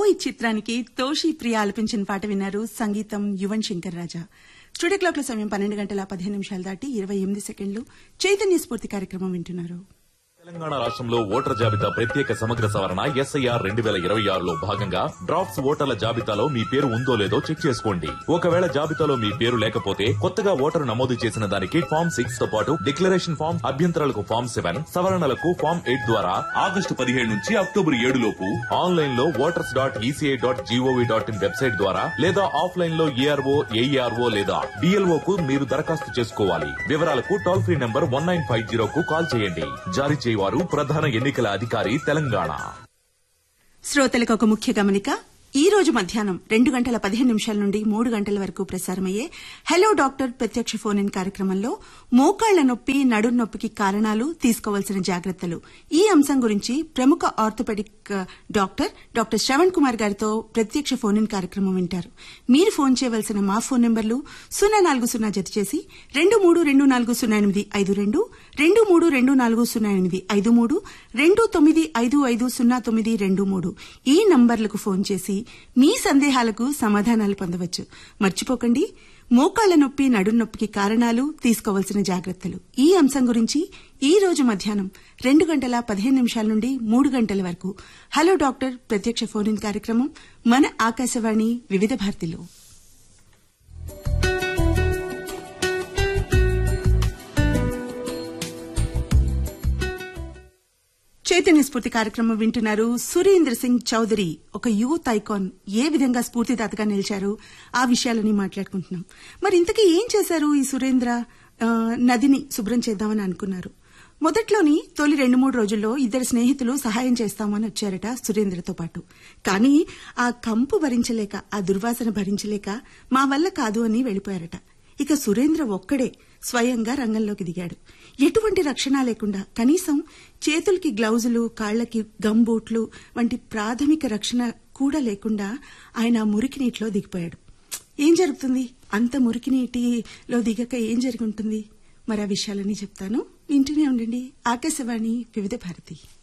ఓయ్ చిత్రానికి తోషి ప్రియ ఆలపించిన పాట విన్నారు సంగీతం యువన్ శంకర్ రాజా స్టూడియో క్లాక్ సమయం పన్నెండు గంటల పదిహేను నిమిషాలు దాటి ఇరవై ఎనిమిది సెకండ్లు చైతన్య స్ఫూర్తి కార్యక్రమం వింటున్నారు తెలంగాణ రాష్ట్రంలో ఓటర్ జాబితా ప్రత్యేక సమగ్ర సవరణ ఎస్ఐఆర్ రెండు వేల ఇరవై ఆరులో భాగంగా డ్రాఫ్ట్స్ ఓటర్ల జాబితాలో మీ పేరు ఉందో లేదో చెక్ చేసుకోండి ఒకవేళ జాబితాలో మీ పేరు లేకపోతే కొత్తగా ఓటరు నమోదు చేసిన దానికి ఫామ్ సిక్స్ తో పాటు డిక్లరేషన్ ఫామ్ అభ్యంతరాలకు ఫామ్ సెవెన్ సవరణలకు ఫామ్ ఎయిట్ ద్వారా ఆగస్టు పదిహేడు నుంచి అక్టోబర్ ఏడు లోపు ఆన్లైన్ లో voters dot ECI dot GOV dot in website ద్వారా లేదా ఆఫ్లైన్ లో ఏఆర్ఓ ఏఈఆర్ఓ లేదా డిఎల్ఓ కు మీరు దరఖాస్తు చేసుకోవాలి వివరాలకు toll free number one nine five zero కు కాల్ చేయండి జారీ చేయవారు ప్రధాన ఎన్నికల అధికారి తెలంగాణ శ్రోతలకు ఒక ముఖ్య గమనిక ఈ రోజు మధ్యాహ్నం రెండు గంటల పదిహేను నిమిషాల నుండి మూడు గంటల వరకు ప్రసారమయ్యే హలో డాక్టర్ ప్రత్యక్ష ఫోన్ ఇన్ కార్యక్రమంలో మోకాళ్ల నొప్పి నడుం నొప్పికి కారణాలు తీసుకోవాల్సిన జాగ్రత్తలు ఈ అంశం గురించి ప్రముఖ orthopedic doctor doctor Sravan Kumar గారితో ప్రత్యక్ష ఫోన్ ఇన్ కార్యక్రమం వింటారు మీరు ఫోన్ చేయవలసిన మా ఫోన్ నెంబర్లు సున్నా నాలుగు సున్నా జత చేసి రెండు మూడు రెండు నాలుగు సున్నా ఎనిమిది ఐదు రెండు రెండు మూడు రెండు నాలుగు సున్నా ఎనిమిది ఐదు మూడు రెండు తొమ్మిది ఐదు ఐదు సున్నా తొమ్మిది రెండు మూడు ఈ నంబర్లకు ఫోన్ చేసి మీ సందేహాలకు సమాధానాలు పొందవచ్చు మర్చిపోకండి మోకాళ్ల నొప్పి నడుం నొప్పికి కారణాలు తీసుకోవాల్సిన జాగ్రత్తలు ఈ అంశం గురించి ఈ రోజు మధ్యాహ్నం రెండు గంటల పదిహేను నిమిషాల నుండి మూడు గంటల వరకు హలో డాక్టర్ ప్రత్యక్ష ఫోన్ ఇన్ కార్యక్రమం మన ఆకాశవాణి వివిధ భారతిలో చైతన్య స్ఫూర్తి కార్యక్రమం వింటున్నారు సురేంద్ర సింగ్ చౌదరి ఒక యూత్ ఐకాన్ ఏ విధంగా స్ఫూర్తిదాతగా నిలిచారు ఆ విషయాలని మాట్లాడుకుంటున్నాం మరి ఇంతకీ ఏం చేశారు ఈ సురేంద్ర ఆ, నదిని శుభ్రం చేద్దామని అనుకున్నారు మొదట్లోని తొలి రెండు మూడు రోజుల్లో ఇద్దరు స్నేహితులు సహాయం చేస్తామని వచ్చారట సురేంద్రతో పాటు కానీ ఆ కంపు భరించలేక ఆ దుర్వాసన భరించలేక మా వల్ల కాదు అని వెళ్లిపోయారట ఇక సురేంద్ర ఒక్కడే స్వయంగా రంగంలోకి దిగాడు ఎటువంటి రక్షణ లేకుండా కనీసం చేతులకి గ్లౌజులు కాళ్లకి గంబూట్లు వంటి ప్రాథమిక రక్షణ కూడా లేకుండా ఆయన ఆ మురికి నీటిలో దిగిపోయాడు ఏం జరుగుతుంది అంత మురికి నీటిలో దిగక ఏం జరిగి ఉంటుంది మరి ఆ విషయాలని చెప్తాను వింటూనే ఉండండి ఆకాశవాణి వివిధ భారతి